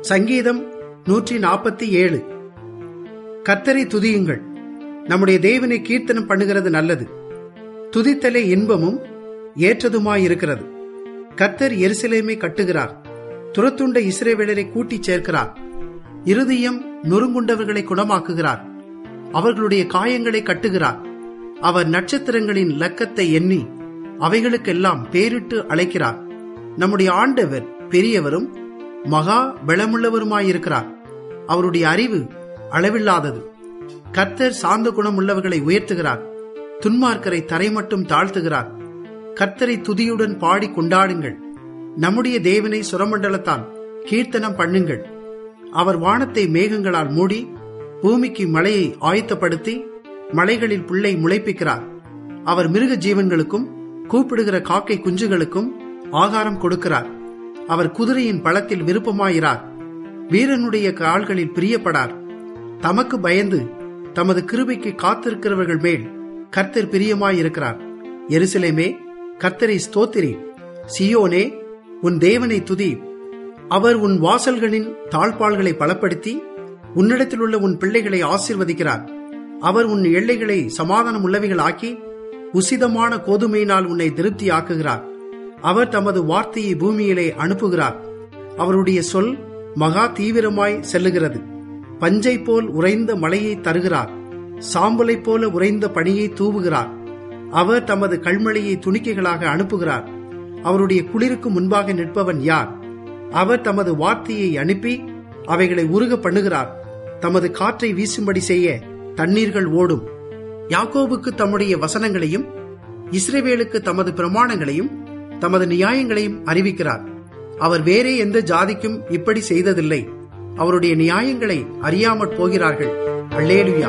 சங்கீதம் நூற்றி நாற்பத்தி ஏழு கர்த்தரை துதியுங்கள் நம்முடைய தேவனை கீர்த்தனம் பண்ணுகிறது நல்லது துதித்தலே இன்பமும் ஏற்றதுமாயிருக்கிறது கர்த்தர் எருசலேமை கட்டுகிறார் துரத்துண்ட இஸ்ரேவேலரை கூட்டிச் சேர்க்கிறார் இருதயம் நொறுங்குண்டவர்களை குணமாக்குகிறார் அவர்களுடைய காயங்களை கட்டுகிறார் அவர் நட்சத்திரங்களின் லக்கத்தை எண்ணி அவைகளுக்கெல்லாம் பேரிட்டு அழைக்கிறார் நம்முடைய ஆண்டவர் பெரியவரும் மகா பலமுள்ளவருமாயிருக்கிறார் அவருடைய அறிவு அளவில்லாதது கர்த்தர் சாந்த குணம் உள்ளவர்களை உயர்த்துகிறார் துன்மார்க்கரை தரை மட்டும் தாழ்த்துகிறார் கர்த்தரை துதியுடன் பாடி கொண்டாடுங்கள் நம்முடைய தேவனை சுரமண்டலத்தால் கீர்த்தனம் பண்ணுங்கள் அவர் வானத்தை மேகங்களால் மூடி பூமிக்கு மழையை ஆயத்தப்படுத்தி மலைகளில் புல்லை முளைப்பிக்கிறார் அவர் மிருக ஜீவன்களுக்கும் கூப்பிடுகிற காக்கை குஞ்சுகளுக்கும் ஆகாரம் கொடுக்கிறார் அவர் குதிரையின் பழத்தில் விருப்பமாயிரார் வீரனுடைய கால்களில் பிரியப்படார் தமக்கு பயந்து தமது கிருபைக்கு காத்திருக்கிறவர்கள் மேல் கர்த்தர் பிரியமாயிருக்கிறார் எருசலேமே கர்த்தரை ஸ்தோத்திரி சியோனே உன் தேவனை துதி அவர் உன் வாசல்களின் தாழ்பாள்களை பலப்படுத்தி உன்னிடத்தில் உள்ள உன் பிள்ளைகளை ஆசிர்வதிக்கிறார் அவர் உன் எல்லைகளை சமாதானம் உள்ளவைகள் ஆக்கி உசிதமான கோதுமையினால் உன்னை திருப்தி ஆக்குகிறார் அவர் தமது வார்த்தையை பூமியிலே அனுப்புகிறார் அவருடைய சொல் மகா தீவிரமாய் செல்லுகிறது பஞ்சை போல் உறைந்த மலையை தருகிறார் சாம்பலைப் போல உறைந்த பணியை தூவுகிறார் அவர் தமது கல்மழையை துணிக்கைகளாக அனுப்புகிறார் அவருடைய குளிருக்கு முன்பாக நிற்பவன் யார் அவர் தமது வார்த்தையை அனுப்பி அவைகளை உருக பண்ணுகிறார் தமது காற்றை வீசும்படி செய்ய தண்ணீர்கள் ஓடும் யாக்கோபுக்கு தம்முடைய வசனங்களையும் இஸ்ரேவேலுக்கு தமது பிரமாணங்களையும் தமது நியாயங்களையும் அறிவிக்கிறார் அவர் வேறே எந்த ஜாதிக்கும் இப்படி செய்ததில்லை அவருடைய நியாயங்களை அறியாமற் போகிறார்கள் அல்லேலுயா